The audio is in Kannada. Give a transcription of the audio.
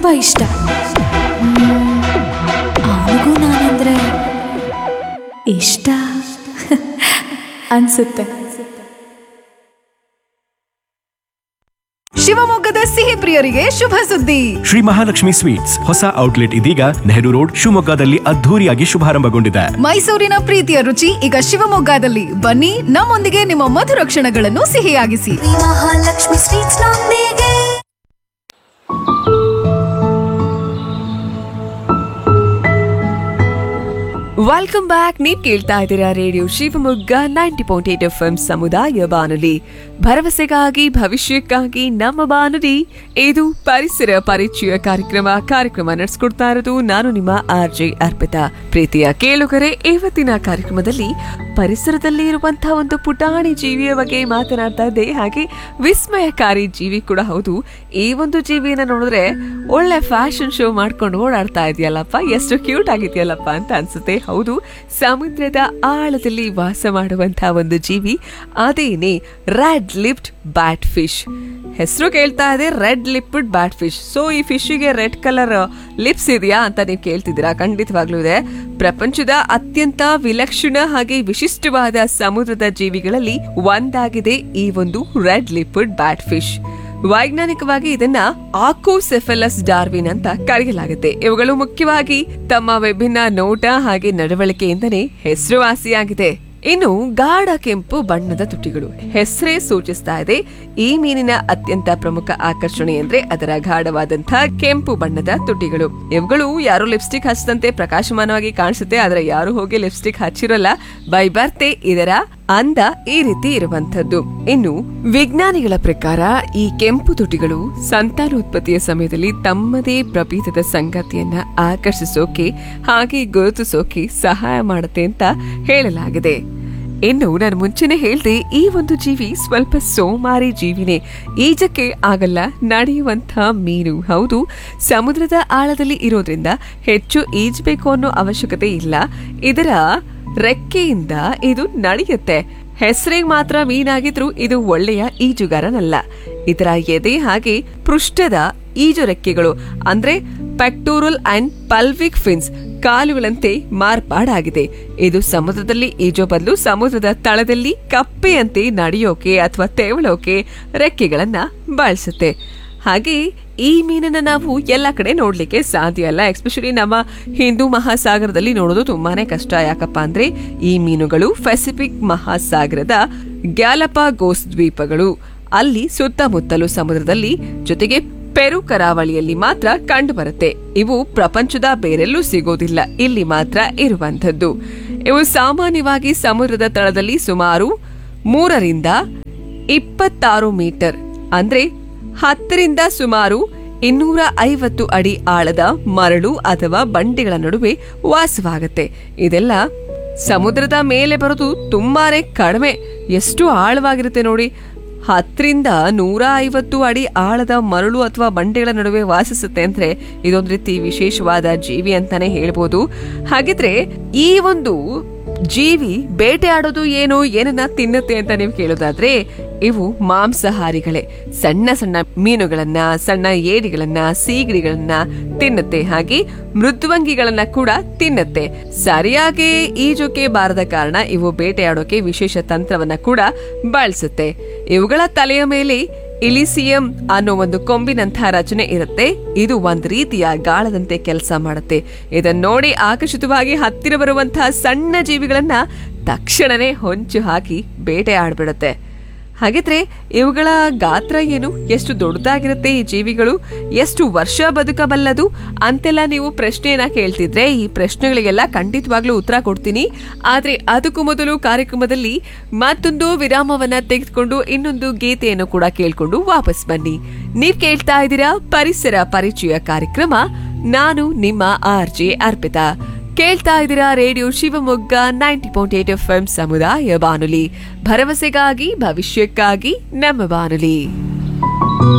ತುಂಬ ಇಷ್ಟ ಅವನಿಗೂ ನಾನಂದ್ರೆ ಇಷ್ಟ ಅನ್ಸುತ್ತೆ ಶಿವಮೊಗ್ಗದ ಸಿಹಿ ಪ್ರಿಯರಿಗೆ ಶುಭ ಸುದ್ದಿ ಶ್ರೀ ಮಹಾಲಕ್ಷ್ಮಿ ಸ್ವೀಟ್ಸ್ ಹೊಸ ಔಟ್ಲೆಟ್ ಇದೀಗ ನೆಹರು ರೋಡ್ ಶಿವಮೊಗ್ಗದಲ್ಲಿ ಅದ್ಧೂರಿಯಾಗಿ ಶುಭಾರಂಭಗೊಂಡಿದೆ ಮೈಸೂರಿನ ಪ್ರೀತಿಯ ರುಚಿ ಈಗ ಶಿವಮೊಗ್ಗದಲ್ಲಿ ಬನ್ನಿ ನಮ್ಮೊಂದಿಗೆ ನಿಮ್ಮ ಮಧುರ ಕ್ಷಣಗಳನ್ನು ಸಿಹಿಯಾಗಿಸಿ ಮಹಾಲಕ್ಷ್ಮಿ ಸ್ವೀಟ್ಸ್ ನೊಂದಿಗೆ ವೆಲ್ಕಮ್ ಬ್ಯಾಕ್ ನೀವ್ ಕೇಳ್ತಾ ಇದ್ದೀರಾ radio Shivamogga ninety point eight F M ಸಮುದಾಯ ಬಾನುಲಿ ಭರವಸೆಗಾಗಿ ಭವಿಷ್ಯಕ್ಕಾಗಿ ನಮ್ಮ ಬಾನುಲಿ ಇದು ಪರಿಸರ ಪರಿಚಯ ಕಾರ್ಯಕ್ರಮ ಕಾರ್ಯಕ್ರಮ ನಡೆಸ್ಕೊಡ್ತಾ ಇರೋದು ನಾನು ನಿಮ್ಮ ಆರ್ ಜೆ ಅರ್ಪಿತಾ ಪ್ರೀತಿಯ ಕೇಳುಗರೆ ಇವತ್ತಿನ ಕಾರ್ಯಕ್ರಮದಲ್ಲಿ ಪರಿಸರದಲ್ಲಿ ಇರುವಂತಹ ಒಂದು ಪುಟಾಣಿ ಜೀವಿಯ ಬಗ್ಗೆ ಮಾತನಾಡ್ತಾ ಇದ್ದೆ ಹಾಗೆ ವಿಸ್ಮಯಕಾರಿ ಜೀವಿ ಕೂಡ ಹೌದು ಈ ಒಂದು ಜೀವಿಯನ್ನ ನೋಡಿದ್ರೆ ಒಳ್ಳೆ ಫ್ಯಾಷನ್ ಶೋ ಮಾಡ್ಕೊಂಡು ಓಡಾಡ್ತಾ ಇದೆಯಲ್ಲಪ್ಪ ಎಷ್ಟು ಕ್ಯೂಟ್ ಆಗಿದೆಯಲ್ಲಪ್ಪ ಅಂತ ಅನ್ಸುತ್ತೆ ಹೌದು ಸಮುದ್ರದ ಆಳದಲ್ಲಿ ವಾಸ ಮಾಡುವಂತಹ ಒಂದು ಜೀವಿ ಅದೇನೆ ರೆಡ್ ಲಿಪ್ಡ್ ಬ್ಯಾಟ್ ಫಿಶ್ ಹೆಸರು ಕೇಳ್ತಾ ಇದೆ red lipped batfish so ಈ ಫಿಶ್ಗೆ ರೆಡ್ ಕಲರ್ ಲಿಪ್ಸ್ ಇದೆಯಾ ಅಂತ ನೀವು ಕೇಳ್ತಿದ್ದೀರಾ ಖಂಡಿತವಾಗ್ಲೂ ಇದೆ ಪ್ರಪಂಚದ ಅತ್ಯಂತ ವಿಲಕ್ಷಣ ಹಾಗೆ ವಿಶಿಷ್ಟವಾದ ಸಮುದ್ರದ ಜೀವಿಗಳಲ್ಲಿ ಒಂದಾಗಿದೆ ಈ ಒಂದು ರೆಡ್ ಲಿಪ್ಡ್ ಬ್ಯಾಟ್ ಫಿಶ್ ವೈಜ್ಞಾನಿಕವಾಗಿ ಇದನ್ನ ಆಕೋಸೆಫೆಲಸ್ ಡಾರ್ವಿನ್ ಅಂತ ಕರೆಯಲಾಗುತ್ತೆ ಇವುಗಳು ಮುಖ್ಯವಾಗಿ ತಮ್ಮ ವಿಭಿನ್ನ ನೋಟ ಹಾಗೆ ನಡವಳಿಕೆಯಿಂದನೇ ಹೆಸರುವಾಸಿಯಾಗಿದೆ ಇನ್ನು ಗಾಢ ಕೆಂಪು ಬಣ್ಣದ ತುಟಿಗಳು ಹೆಸರೇ ಸೂಚಿಸ್ತಾ ಇದೆ ಈ ಮೀನಿನ ಅತ್ಯಂತ ಪ್ರಮುಖ ಆಕರ್ಷಣೆ ಅಂದ್ರೆ ಅದರ ಗಾಢವಾದಂತಹ ಕೆಂಪು ಬಣ್ಣದ ತುಟಿಗಳು ಇವುಗಳು ಯಾರು ಲಿಪ್ಸ್ಟಿಕ್ ಹಚ್ಚದಂತೆ ಪ್ರಕಾಶಮಾನವಾಗಿ ಕಾಣಿಸುತ್ತೆ ಆದ್ರೆ ಯಾರು ಹೋಗಿ ಲಿಪ್ಸ್ಟಿಕ್ ಹಚ್ಚಿರಲ್ಲ ಬೈ ಬರ್ತೆ ಇದರ ಅಂದ ಈ ರೀತಿ ಇರುವಂತದ್ದು ಇನ್ನು ವಿಜ್ಞಾನಿಗಳ ಪ್ರಕಾರ ಈ ಕೆಂಪು ತುಟಿಗಳು ಸಂತಾನೋತ್ಪತ್ತಿಯ ಸಮಯದಲ್ಲಿ ತಮ್ಮದೇ ಪ್ರಭೇದದ ಸಂಗತಿಯನ್ನ ಆಕರ್ಷಿಸೋಕೆ ಹಾಗೆ ಗುರುತಿಸೋಕೆ ಸಹಾಯ ಮಾಡುತ್ತೆ ಅಂತ ಹೇಳಲಾಗಿದೆ ಇನ್ನು ನಾನು ಮುಂಚೆನೆ ಹೇಳ್ದೆ ಈ ಒಂದು ಜೀವಿ ಸ್ವಲ್ಪ ಸೋಮಾರಿ ಜೀವಿನೇ ಈಜಕ್ಕೆ ಆಗಲ್ಲ ನಡೆಯುವಂತ ಮೀನು ಹೌದು ಸಮುದ್ರದ ಆಳದಲ್ಲಿ ಇರೋದ್ರಿಂದ ಹೆಚ್ಚು ಈಜಬೇಕು ಅನ್ನೋ ಅವಶ್ಯಕತೆ ಇಲ್ಲ ಇದರ ರೆಕ್ಕೆಯಿಂದ ಇದು ನಡೆಯುತ್ತೆ ಹೆಸರಿಗೆ ಮಾತ್ರ ಮೀನಾಗಿದ್ರೂ ಇದು ಒಳ್ಳೆಯ ಈಜುಗಾರನಲ್ಲ ಇದರ ಎದೆ ಹಾಗೆ ಪೃಷ್ಠದ ಈಜು ರೆಕ್ಕೆಗಳು ಅಂದ್ರೆ ಪೆಕ್ಟೋರಲ್ ಅಂಡ್ ಪಲ್ವಿಕ್ ಫಿನ್ಸ್ ಕಾಲುಗಳಂತೆ ಮಾರ್ಪಾಡಾಗಿದೆ ಇದು ಸಮುದ್ರದಲ್ಲಿ ಈಜೋ ಬದಲು ಸಮುದ್ರದ ತಳದಲ್ಲಿ ಕಪ್ಪೆಯಂತೆ ನಡೆಯೋಕೆ ಅಥವಾ ತೆವಳೋಕೆ ರೆಕ್ಕೆಗಳನ್ನ ಬಳಸುತ್ತೆ ಹಾಗೆ ಈ ಮೀನನ್ನ ನಾವು ಎಲ್ಲ ಕಡೆ ನೋಡ್ಲಿಕ್ಕೆ ಸಾಧ್ಯ ಅಲ್ಲ ಎಸ್ಪೆಷಲಿ ನಮ್ಮ ಹಿಂದೂ ಮಹಾಸಾಗರದಲ್ಲಿ ನೋಡೋದು ತುಂಬಾನೇ ಕಷ್ಟ ಯಾಕಪ್ಪ ಅಂದ್ರೆ ಈ ಮೀನುಗಳು ಪೆಸಿಫಿಕ್ ಮಹಾಸಾಗರದ ಗ್ಯಾಲಪಾಗೋಸ್ ದ್ವೀಪಗಳು ಅಲ್ಲಿ ಸುತ್ತಮುತ್ತಲು ಸಮುದ್ರದಲ್ಲಿ ಜೊತೆಗೆ ಪೆರು ಕರಾವಳಿಯಲ್ಲಿ ಮಾತ್ರ ಕಂಡುಬರುತ್ತೆ ಇವು ಪ್ರಪಂಚದ ಬೇರೆಲ್ಲೂ ಸಿಗೋದಿಲ್ಲ ಇಲ್ಲಿ ಮಾತ್ರ ಇರುವಂಥದ್ದು ಇವು ಸಾಮಾನ್ಯವಾಗಿ ಸಮುದ್ರದ ತಳದಲ್ಲಿ ಸುಮಾರು ಮೂರರಿಂದ ಇಪ್ಪತ್ತಾರು ಮೀಟರ್ ಅಂದ್ರೆ ಹತ್ತರಿಂದ ಸುಮಾರು ಇನ್ನೂರ ಐವತ್ತು ಅಡಿ ಆಳದ ಮರಳು ಅಥವಾ ಬಂಡೆಗಳ ನಡುವೆ ವಾಸವಾಗುತ್ತೆ ಇದೆಲ್ಲ ಸಮುದ್ರದ ಮೇಲೆ ಬರೋದು ತುಂಬಾನೇ ಕಡಿಮೆ ಎಷ್ಟು ಆಳವಾಗಿರುತ್ತೆ ನೋಡಿ ಹತ್ತರಿಂದ ನೂರ ಐವತ್ತು ಅಡಿ ಆಳದ ಮರಳು ಅಥವಾ ಬಂಡೆಗಳ ನಡುವೆ ವಾಸಿಸುತ್ತೆ ಅಂದ್ರೆ ಇದೊಂದು ರೀತಿ ವಿಶೇಷವಾದ ಜೀವಿ ಅಂತಾನೆ ಹೇಳ್ಬೋದು ಹಾಗಿದ್ರೆ ಈ ಒಂದು ಜೀವಿ ಬೇಟೆ ಆಡೋದು ಏನು ಏನನ್ನ ತಿನ್ನುತ್ತೆ ಅಂತ ನೀವು ಕೇಳೋದಾದ್ರೆ ಇವು ಮಾಂಸಾಹಾರಿಗಳೇ ಸಣ್ಣ ಸಣ್ಣ ಮೀನುಗಳನ್ನ ಸಣ್ಣ ಏಡಿಗಳನ್ನ ಸೀಗಡಿಗಳನ್ನ ತಿನ್ನುತ್ತೆ ಹಾಗೆ ಮೃದ್ವಂಗಿಗಳನ್ನ ಕೂಡ ತಿನ್ನುತ್ತೆ ಸರಿಯಾಗಿ ಈಜೋಕೆ ಬಾರದ ಕಾರಣ ಇವು ಬೇಟೆಯಾಡೋಕೆ ವಿಶೇಷ ತಂತ್ರವನ್ನ ಕೂಡ ಬಳಸುತ್ತೆ ಇವುಗಳ ತಲೆಯ ಮೇಲೆ ಇಲಿಸಿಯಂ ಅನ್ನೋ ಒಂದು ಕೊಂಬಿನಂತಹ ರಚನೆ ಇರುತ್ತೆ ಇದು ಒಂದ್ ರೀತಿಯ ಗಾಳದಂತೆ ಕೆಲಸ ಮಾಡುತ್ತೆ ಇದನ್ನ ನೋಡಿ ಆಕರ್ಷಿತವಾಗಿ ಹತ್ತಿರ ಬರುವಂತಹ ಸಣ್ಣ ಜೀವಿಗಳನ್ನ ತಕ್ಷಣನೇ ಹೊಂಚು ಹಾಕಿ ಬೇಟೆ ಆಡ್ಬಿಡುತ್ತೆ ಹಾಗಿದ್ರೆ ಇವುಗಳ ಗಾತ್ರ ಏನು ಎಷ್ಟು ದೊಡ್ಡದಾಗಿರುತ್ತೆ ಈ ಜೀವಿಗಳು ಎಷ್ಟು ವರ್ಷ ಬದುಕಬಲ್ಲದು ಅಂತೆಲ್ಲ ನೀವು ಪ್ರಶ್ನೆಯನ್ನ ಕೇಳ್ತಿದ್ರೆ ಈ ಪ್ರಶ್ನೆಗಳಿಗೆಲ್ಲ ಖಂಡಿತವಾಗ್ಲೂ ಉತ್ತರ ಕೊಡ್ತೀನಿ ಆದ್ರೆ ಅದಕ್ಕೂ ಮೊದಲು ಕಾರ್ಯಕ್ರಮದಲ್ಲಿ ಮತ್ತೊಂದು ವಿರಾಮವನ್ನ ತೆಗೆದುಕೊಂಡು ಇನ್ನೊಂದು ಗೀತೆಯನ್ನು ಕೂಡ ಕೇಳ್ಕೊಂಡು ವಾಪಸ್ ಬನ್ನಿ ನೀವ್ ಕೇಳ್ತಾ ಇದ್ದೀರಾ ಪರಿಸರ ಪರಿಚಯ ಕಾರ್ಯಕ್ರಮ ನಾನು ನಿಮ್ಮ ಆರ್ ಜೆ ಅರ್ಪಿತಾ ಕೇಳ್ತಾ ಇದ್ದೀರಾ radio Shivamogga ninety point eight F M ಸಮುದಾಯ ಬಾನುಲಿ ಭರವಸೆಗಾಗಿ ಭವಿಷ್ಯಕ್ಕಾಗಿ ನಮ್ಮ ಬಾನುಲಿ